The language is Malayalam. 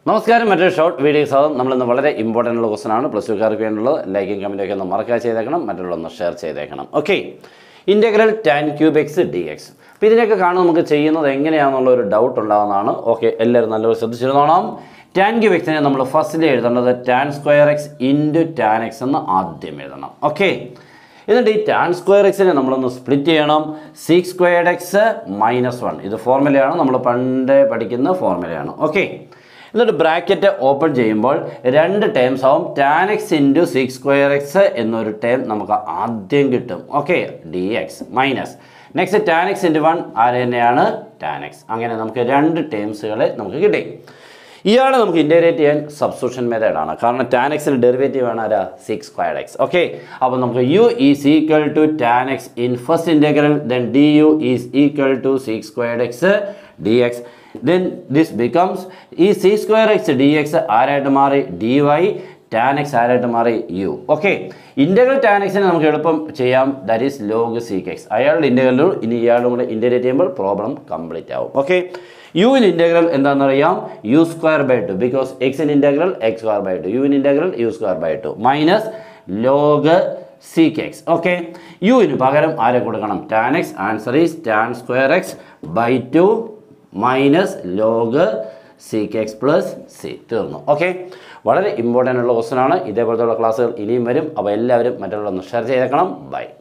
നമസ്കാരം മറ്റൊരു ഷോർട്ട് വീഡിയോ സ്വാഗതം നമ്മളിന്ന് വളരെ ഇമ്പോർട്ടൻ്റ് ഉള്ള ക്വസ്റ്റൻ ആണ് പ്ലസ് ടുക്കാർക്ക് വേണ്ടിയുള്ളത് ലൈക്കും കമൻറ്റും ഒക്കെ ഒന്ന് മറക്കാതെ ചെയ്തേക്കണം മറ്റുള്ളതൊന്ന് ഷെയർ ചെയ്തേക്കണം okay integral tan cube x d x അപ്പോൾ ഇതിനൊക്കെ കാണുമ്പോൾ നമുക്ക് ചെയ്യുന്നത് എങ്ങനെയാണെന്നുള്ള ഒരു ഡൗട്ട് ഉണ്ടാകുന്നതാണ് ഓക്കെ എല്ലാവരും നല്ലപോലെ ശ്രദ്ധിച്ചിരുന്നോണം ടാൻ ക്യൂബ് എക്സിനെ നമ്മൾ ഫസ്റ്റിൽ എഴുതേണ്ടത് tan square x into tan x എന്ന് ആദ്യം എഴുതണം ഓക്കെ എന്നിട്ട് ഈ ടാൻ സ്ക്വയർ എക്സിനെ നമ്മളൊന്ന് സ്പ്ലിറ്റ് ചെയ്യണം sec squared x minus one ഇത് ഫോർമുലയാണ് നമ്മൾ പണ്ട് പഠിക്കുന്ന ഫോർമുലയാണ് ഓക്കെ എന്നിട്ട് ബ്രാക്കറ്റ് ഓപ്പൺ ചെയ്യുമ്പോൾ രണ്ട് ടേംസ് ആവും tan x into sec square x എന്നൊരു ടേം നമുക്ക് ആദ്യം കിട്ടും okay d x minus next tan x into one ആര് തന്നെയാണ് ടാൻ എക്സ് അങ്ങനെ നമുക്ക് രണ്ട് ടേംസുകളെ നമുക്ക് കിട്ടി ഇയാളെ നമുക്ക് ഇൻറ്റഗ്രേറ്റ് ചെയ്യാൻ സബ്സ്റ്റിറ്റ്യൂഷൻ മെത്തേഡാണ് കാരണം ടാൻ എക്സിന് ഡെറിവേറ്റീവ് ആണ് ആരാ സിക്സ് സ്ക്വയർഡ് എക്സ് ഓക്കെ അപ്പോൾ നമുക്ക് u is equal to tan x in first integral then d u is equal to sec squared x d x then this becomes ഈ sec square x d x ആരായിട്ട് മാറി ഡി വൈ ടാൻ എക്സ് ആരായിട്ട് മാറി യു ഓക്കെ ഇൻ്റഗ്രൽ ടാൻ എക്സിനെ നമുക്ക് എളുപ്പം ചെയ്യാം that is log sec x അയാളുടെ ഇൻ്റഗ്രലും ഇനി ഇയാളും കൂടെ ഇൻ്റഗ്രേറ്റ് ചെയ്യുമ്പോൾ പ്രോബ്ലം കംപ്ലീറ്റ് ആവും ഓക്കെ യു ഇൻ ഇൻ്റഗ്രൽ എന്താണെന്ന് അറിയാം U square by two because x in integral x square by two u in integral u square by two minus log sec x okay യുവിന് പകരം ആരെ കൊടുക്കണം tan x answer is tan square x by two minus log sec x plus c തീർന്നു ഓക്കെ വളരെ ഇമ്പോർട്ടൻ്റ് ഉള്ള ക്വസ്റ്റൻ ആണ് ഇതേപോലത്തെ ക്ലാസ്സുകൾ ഇനിയും വരും അപ്പോൾ എല്ലാവരും മറ്റുള്ള ഒന്ന് ഷെയർ ചെയ്തേക്കണം ബൈ